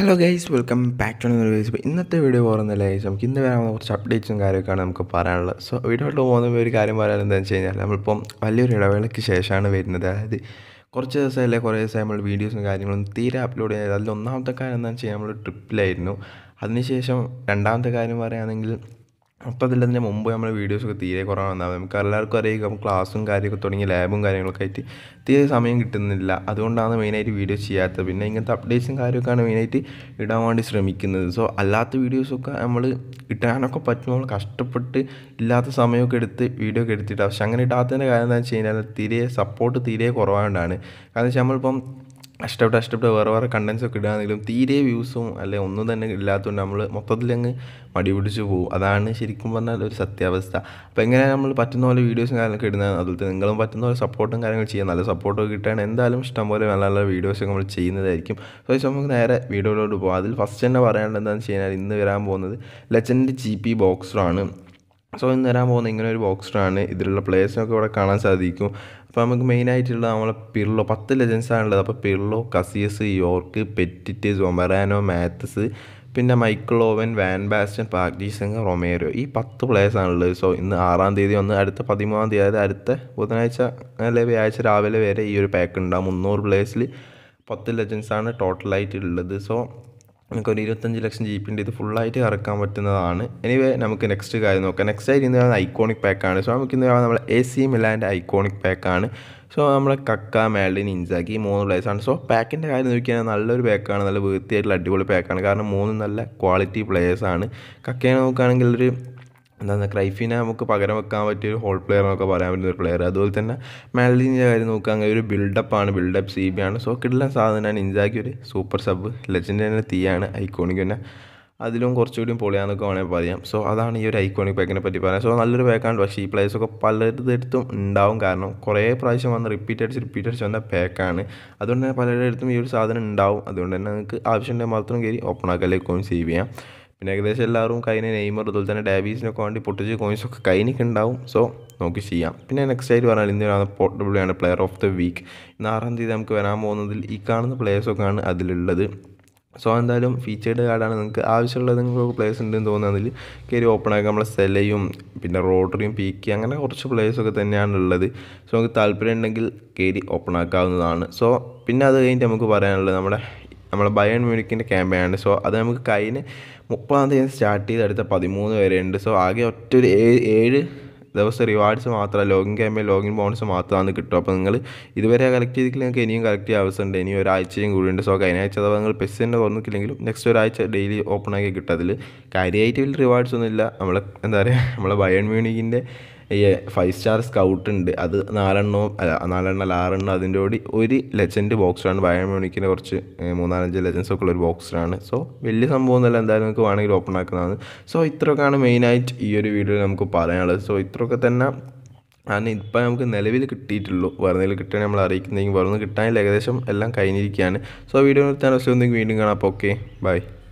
hello guys welcome back to videos ഇപ്പോൾ ഇന്നത്തെ video പോകുന്നില്ല ഗൈസ് നമുക്ക് ഇന്ന് വരാൻ കുറച്ച് അപ്ഡേറ്റ്സും കാര്യമൊക്കെയാണ് നമുക്ക് പറയാനുള്ളത് സോ വീഡിയോയിൽ പോകുന്ന ഒരു കാര്യം പറയാൻ എന്താണെന്ന് വെച്ച് കഴിഞ്ഞാൽ നമ്മളിപ്പം വലിയൊരു ഇടവേളയ്ക്ക് ശേഷമാണ് വരുന്നത് അതായത് കുറച്ച് ദിവസമല്ലേ കുറേ ദിവസം നമ്മൾ വീഡിയോസും കാര്യങ്ങളും തീരെ അപ്ലോഡ് ചെയ്തത് അതിൽ ഒന്നാമത്തെ കാര്യം എന്താണെന്ന് വെച്ചാൽ നമ്മൾ ട്രിപ്പിലായിരുന്നു അതിനുശേഷം രണ്ടാമത്തെ കാര്യം പറയുകയാണെങ്കിൽ മൊത്തത്തിൽ അതിന് മുമ്പ് നമ്മൾ വീഡിയോസൊക്കെ തീരെ കുറവാണ് നമുക്ക് എല്ലാവർക്കും അറിയാം ക്ലാസ്സും കാര്യമൊക്കെ തുടങ്ങി ലാബും കാര്യങ്ങളൊക്കെ ആയിട്ട് തീരെ സമയം കിട്ടുന്നില്ല അതുകൊണ്ടാണ് മെയിനായിട്ട് വീഡിയോ ചെയ്യാത്തത് പിന്നെ ഇങ്ങനത്തെ അപ്ഡേറ്റ്സും കാര്യമൊക്കെയാണ് മെയിനായിട്ട് ഇടാൻ വേണ്ടി ശ്രമിക്കുന്നത് സോ അല്ലാത്ത വീഡിയോസൊക്കെ നമ്മൾ ഇടാനൊക്കെ പറ്റും നമ്മൾ കഷ്ടപ്പെട്ട് ഇല്ലാത്ത സമയമൊക്കെ എടുത്ത് വീഡിയോ ഒക്കെ എടുത്തിട്ട് പക്ഷെ അങ്ങനെ ഇടാത്തതിൻ്റെ കാര്യം എന്താണെന്ന് വെച്ച് കഴിഞ്ഞാൽ തീരെ സപ്പോർട്ട് തീരെ കുറവാകൊണ്ടാണ് കാരണം വെച്ചാൽ നമ്മളിപ്പം കഷ്ടപ്പെട്ട് കഷ്ടപ്പെട്ട് വേറെ വേറെ കണ്ടൻസ് ഒക്കെ ഇടുകയാണെങ്കിലും തീരെ വ്യൂസും അല്ലെ ഒന്നും തന്നെ ഇല്ലാത്തതുകൊണ്ട് നമ്മൾ മൊത്തത്തിൽ അങ്ങ് മടി പിടിച്ച് പോകും അതാണ് ശരിക്കും പറഞ്ഞാൽ ഒരു സത്യാവസ്ഥ അപ്പോൾ എങ്ങനെ നമ്മൾ പറ്റുന്ന പോലെ വീഡിയോസും കാര്യങ്ങളൊക്കെ ഇടുന്നത് അതുപോലെ നിങ്ങളും പറ്റുന്ന പോലെ സപ്പോർട്ടും കാര്യങ്ങൾ ചെയ്യാം നല്ല സപ്പോർട്ടൊക്കെ കിട്ടുകയാണ് എന്തായാലും ഇഷ്ടംപോലെ നല്ല നല്ല വീഡിയോസ് നമ്മൾ ചെയ്യുന്നതായിരിക്കും സോ നമുക്ക് നേരെ വീഡിയോയിലോട്ട് പോകാം അതിൽ ഫസ്റ്റ് തന്നെ പറയാനുള്ളത് എന്താണെന്ന് വെച്ച് കഴിഞ്ഞാൽ ഇന്ന് വരാൻ പോകുന്നത് ലെജൻഡ് ജി പി ബോക്സറാണ് സോ ഇന്ന് വരാൻ പോകുന്ന ഇങ്ങനെ ഒരു ബോക്സറാണ് ഇതിലുള്ള പ്ലേയേഴ്സിനൊക്കെ ഇവിടെ കാണാൻ സാധിക്കും അപ്പോൾ നമുക്ക് മെയിനായിട്ടുള്ള നമ്മളെ പിർലോ പത്ത് ലെജൻസാണുള്ളത് അപ്പോൾ Pirlo Casillas Yorke Petit Zamorano Matthaus പിന്നെ മൈക്കിൾ ഓവൻ വാൻ ബാസ്റ്റൻ പാക്ടീസങ് റൊമേരോ ഈ പത്ത് പ്ലേയേഴ്സാണുള്ളത് സോ ഇന്ന് ആറാം തീയതി ഒന്ന് അടുത്ത പതിമൂന്നാം തീയതി അതായത് അടുത്ത ബുധനാഴ്ച അല്ലെ വ്യാഴാഴ്ച രാവിലെ വരെ ഈ ഒരു പാക്ക് ഉണ്ടാവും മുന്നൂറ് പ്ലേയേഴ്സിൽ പത്ത് ലെജൻസാണ് ടോട്ടലായിട്ട് ഉള്ളത് സോ നമുക്കൊരു ഇരുപത്തഞ്ച് ലക്ഷം ജി പിൻ്റെ ഇത് ഫുള്ളായിട്ട് ഇറക്കാൻ പറ്റുന്നതാണ് എനിവേ നമുക്ക് നെക്സ്റ്റ് കാര്യം നോക്കാം നെക്സ്റ്റ് ആയിട്ട് ഇന്ന് ഐക്കോണിക് പാക്കാണ് സോ നമുക്ക് ഇന്ന് നമ്മൾ എ സി മിലാൻ്റെ ഐക്കോണിക് പാക്കാണ് സോ നമ്മളെ കക്ക മാലിൻ ഇൻസാക്കി ഈ മൂന്ന് പ്ലേയേഴ്സാണ് സോ പാക്കിൻ്റെ കാര്യം നോക്കിയാൽ നല്ലൊരു പാക്കാണ് നല്ല വൃത്തിയായിട്ടുള്ള അടിപൊളി പാക്കാണ് കാരണം മൂന്ന് നല്ല ക്വാളിറ്റി പ്ലേയേഴ്സാണ് കക്കയെ നോക്കുകയാണെങ്കിൽ ഒരു എന്താണ് ക്രൈഫിനെ നമുക്ക് പകരം വെക്കാൻ പറ്റിയ ഒരു ഹോൾ പ്ലെയർ എന്നൊക്കെ പറയാൻ പറ്റുന്ന ഒരു പ്ലെയർ അതുപോലെ തന്നെ മാലിൻ്റെ കാര്യം നോക്കുകയാണെങ്കിൽ ഒരു ബിൽഡപ്പാണ് ബിൽഡപ്പ് സി ബി ആണ് സോ കിട്ടുന്ന സാധനമാണ് ഇൻസാക്കി ഒരു സൂപ്പർ സബ് ലെജൻഡ് തന്നെ തീയാണ് ഐക്കോണിക് തന്നെ അതിലും കുറച്ചുകൂടിയും പൊളിയാന്നൊക്കെ വേണമെങ്കിൽ പറയാം സോ അതാണ് ഈ ഒരു ഐക്കോണിക് പാക്കിനെ പറ്റി പറയാം സോ നല്ലൊരു പാക്കാണ് പക്ഷേ ഈ പ്ലേയേഴ്സൊക്കെ പലരിടത്തും ഉണ്ടാവും കാരണം കുറേ പ്രാവശ്യം വന്ന് റിപ്പീറ്റ് അടിച്ച് റിപ്പീറ്റ് അടിച്ച് വന്ന പാക്കാണ് അതുകൊണ്ട് തന്നെ പലരിടത്തും ഈ ഒരു സാധനം ഉണ്ടാവും അതുകൊണ്ട് തന്നെ നിങ്ങൾക്ക് ആവശ്യമുണ്ടെങ്കിൽ മാത്രം കയറി ഓപ്പൺ ആക്കല്ലേ കോയിൻ സേവ് ചെയ്യാം പിന്നെ ഏകദേശം എല്ലാവരും കൈന് നെയ്മർ അതുപോലെ തന്നെ ഡാബീസിനൊക്കെ വേണ്ടി പൊട്ടിച്ച് കോയിൻസൊക്കെ കൈനിക്ക് ഉണ്ടാവും സോ നോക്കി ചെയ്യാം പിന്നെ നെക്സ്റ്റ് ആയിട്ട് പറഞ്ഞാൽ ഇന്ന് പോർട്ടബിളിയാണ് പ്ലെയർ ഓഫ് ദ വീക്ക് ഇന്ന് ആറാം തീയതി നമുക്ക് വരാൻ പോകുന്നതിൽ ഈ കാണുന്ന പ്ലേയേഴ്സൊക്കെയാണ് അതിലുള്ളത് സോ എന്തായാലും ഫീച്ചേർഡ് കാർഡാണ് നിങ്ങൾക്ക് ആവശ്യമുള്ളത് നിങ്ങൾക്ക് പ്ലേയേഴ്സ് ഉണ്ടെന്ന് തോന്നുന്നതിൽ കയറി ഓപ്പൺ ആക്കുക നമ്മളെ സെലയും പിന്നെ റോട്ടറിയും പീക്കി അങ്ങനെ കുറച്ച് പ്ലേയേഴ്സൊക്കെ തന്നെയാണ് ഉള്ളത് സോ നമുക്ക് താല്പര്യം ഉണ്ടെങ്കിൽ കയറി ഓപ്പൺ ആക്കാവുന്നതാണ് സോ പിന്നെ അത് കഴിഞ്ഞിട്ട് നമുക്ക് പറയാനുള്ളത് നമ്മുടെ നമ്മളെ ബയൺ മ്യൂണിക്കിൻ്റെ ക്യാമ്പയിനാണ് സോ അത് നമുക്ക് കയ്യിൽ മുപ്പതാം തീയതി സ്റ്റാർട്ട് ചെയ്ത് അടുത്ത പതിമൂന്ന് വരെ ഉണ്ട് സോ ആകെ ഒറ്റ ഒരു ഏഴ് ഏഴ് ദിവസം റിവാർഡ്സ് മാത്രമല്ല ലോഗിൻ ക്യാമ്പയിൻ ലോഗിൻ ബോണസ് മാത്രമാണ് കിട്ടും അപ്പോൾ നിങ്ങൾ ഇതുവരെ കളക്ട് ചെയ്തിട്ടില്ല നിങ്ങൾക്ക് ഇനിയും കളക്ട് ചെയ്യാൻ ആവശ്യമുണ്ട് ഇനി ഒരാഴ്ചയും കൂടി ഉണ്ട് സോ കഴിഞ്ഞ ആഴ്ച അഥവാ നിങ്ങൾ പെസ് തന്നെ തുറന്നിട്ടില്ലെങ്കിലും നെക്സ്റ്റ് ഒരാഴ്ച ഡെയിലി ഓപ്പൺ ആക്കി കിട്ടും അതിൽ കാര്യമായിട്ട് വലിയ റിവാർഡ്സ് ഒന്നുമില്ല നമ്മളെ എന്താ പറയുക നമ്മളെ ബയൺ മ്യൂണിക്കിൻ്റെ ഈ ഫൈവ് സ്റ്റാർ സ്കൗട്ട് ഉണ്ട് അത് നാലെണ്ണവും അല്ല നാലെണ്ണം അല്ല ആറെണ്ണം അതിൻ്റെ കൂടി ഒരു ലെജൻഡ് ബോക്സറാണ് ബയൺ മ്യൂണിക്കിൻ്റെ കുറച്ച് മൂന്നാലഞ്ച് ലെജൻസ് ഒക്കെ ഉള്ള ഒരു ബോക്സറാണ് സോ വലിയ സംഭവം ഒന്നുമല്ല എന്തായാലും നിങ്ങൾക്ക് വേണമെങ്കിൽ ഓപ്പൺ ആക്കുന്നതാണ് സോ ഇത്രയൊക്കെയാണ് മെയിനായിട്ട് ഈ ഒരു വീഡിയോയിൽ നമുക്ക് പറയാനുള്ളത് സോ ഇത്രയൊക്കെ തന്നെ ആണ് ഇപ്പം നമുക്ക് നിലവിൽ കിട്ടിയിട്ടുള്ളൂ വേറെ കിട്ടുകയാണെങ്കിൽ നമ്മൾ അറിയിക്കുന്നെങ്കിൽ വേറെ ഒന്നും കിട്ടാനില്ല ഏകദേശം എല്ലാം കഴിഞ്ഞിരിക്കുകയാണ് സോ വീഡിയോ നിർത്താൻ ദിവസം വീണ്ടും കാണാം അപ്പോൾ ഓക്കെ ബൈ